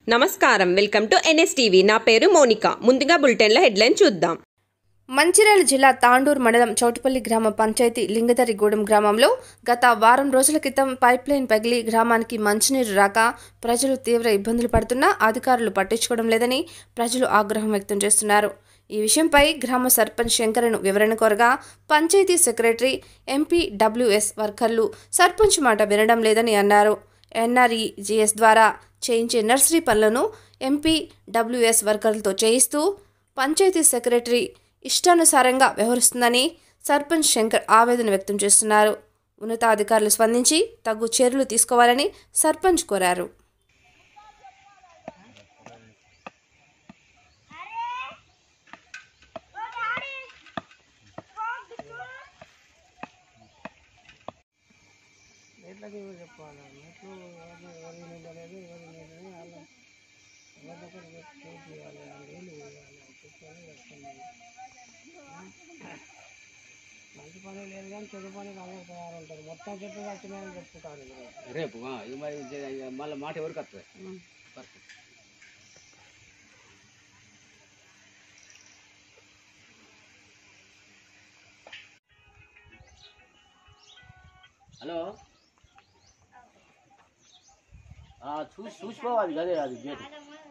నమస్కారం welcome to NSTV నా పేరు మోనిక ముందుగా బులెటిన్ల హెడ్లైన్ చూద్దాం మంచిర్యాల జిల్లా తాండూరు మండలం చౌటుపల్లి గ్రామ పంచాయతీ లింగదరిగూడెం గ్రామంలో గత వారం రోజుల క్రితం పైప్ లైన్ పగిలి గ్రామానికి మంచినీరు రాక ప్రజలు తీవ్ర ఇబ్బందులు పడుతున్నా అధికారులు పట్టించుకోవడం లేదని ప్రజలు ఆగ్రహం వ్యక్తం చేస్తున్నారు ఈ విషయంపై గ్రామ సర్పంచ్ శంకరను వివరణ కోరగా పంచాయతీ సెక్రటరీ ఎంపీ డబ్ల్యూఎస్ వర్కర్లు సర్పంచ్ మాట వినడం లేదని అన్నారు ఎన్ఆర్ఈజీఎస్ ద్వారా చేయించే నర్సరీ పనులను ఎంపీ డబ్ల్యూఎస్ వర్కర్లతో చేయిస్తూ పంచాయతీ సెక్రటరీ ఇష్టానుసారంగా వ్యవహరిస్తుందని సర్పంచ్ శంకర్ ఆవేదన వ్యక్తం చేస్తున్నారు ఉన్నతాధికారులు స్పందించి తగు చర్యలు తీసుకోవాలని సర్పంచ్ కోరారు ఎట్లకి ఎవరు చెప్పాలి ఎట్లు ఎవరిని ఎవరి నీళ్ళు అనేది ఎవరి నీళ్ళని వాళ్ళు ఎవరి దగ్గర చేయాలి వాళ్ళు నీళ్ళు పోయాలి చెప్పాలి చెప్తున్నాను మంచి పని లేదు కానీ చెడు పని అందరూ తయారుంటారు మొత్తం చెట్టు వచ్చినాయని చెప్పుకుంటారు వీళ్ళు. రేపు ఆ, ఇది మరి ఇది- ఇది మళ్ళీ మాట ఎవరికి వస్తుంది హలో ఆ, చూసి చూసుకోవాలి అదే అది గేట్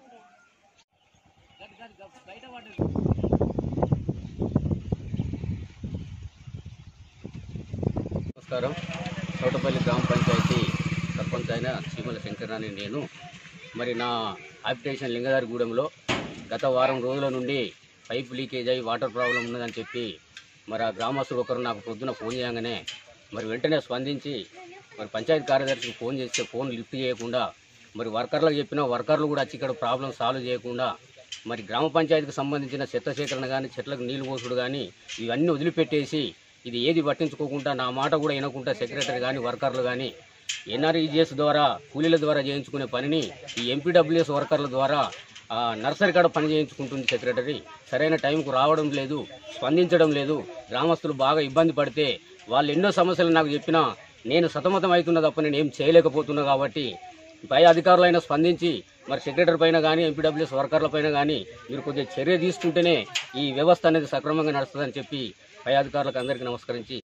నమస్కారం చౌటపల్లి గ్రామ పంచాయతీ సర్పంచ్ అయిన చీమల శంకరాని నేను మరి నా ఆప్టేషన్ లింగదారిగూడెంలో గత వారం రోజుల నుండి పైప్ లీకేజ్ అయ్యి వాటర్ ప్రాబ్లం ఉన్నదని చెప్పి మరి ఆ గ్రామస్తుడు ఒకరు నాకు పొద్దున ఫోన్ చేయగానే మరి వెంటనే స్పందించి మరి పంచాయతీ కార్యదర్శికి ఫోన్ చేస్తే ఫోన్ లిఫ్ట్ చేయకుండా మరి వర్కర్లకు చెప్పిన వర్కర్లు కూడా వచ్చి ఇక్కడ ప్రాబ్లం సాల్వ్ చేయకుండా మరి గ్రామ పంచాయతీకి సంబంధించిన చెత్త సేకరణ కానీ చెట్లకు నీళ్లు పోసుడు కానీ ఇవన్నీ వదిలిపెట్టేసి ఇది ఏది పట్టించుకోకుండా నా మాట కూడా వినకుండా సెక్రటరీ కానీ వర్కర్లు కానీ ఎన్ఆర్ఈజిఎస్ ద్వారా కూలీల ద్వారా చేయించుకునే పనిని ఈ ఎంపీడబ్ల్యూఎస్ వర్కర్ల ద్వారా ఆ, నర్సరీ కాడ పని చేయించుకుంటుంది సెక్రటరీ సరైన టైంకు రావడం లేదు స్పందించడం లేదు గ్రామస్తులు బాగా ఇబ్బంది పడితే వాళ్ళు ఎన్నో సమస్యలు నాకు చెప్పినా నేను సతమతం అవుతున్నా తప్ప నేను ఏం చేయలేకపోతున్నా కాబట్టి పై అధికారులైనా స్పందించి మరి సెక్రటరీ పైన కానీ ఎంపీడబ్ల్యూఎస్ వర్కర్ల పైన కానీ మీరు కొద్దిగా చర్య తీసుకుంటేనే ఈ వ్యవస్థ అనేది సక్రమంగా నడుస్తుందని చెప్పి పై అధికారులకు అందరికీ నమస్కరించి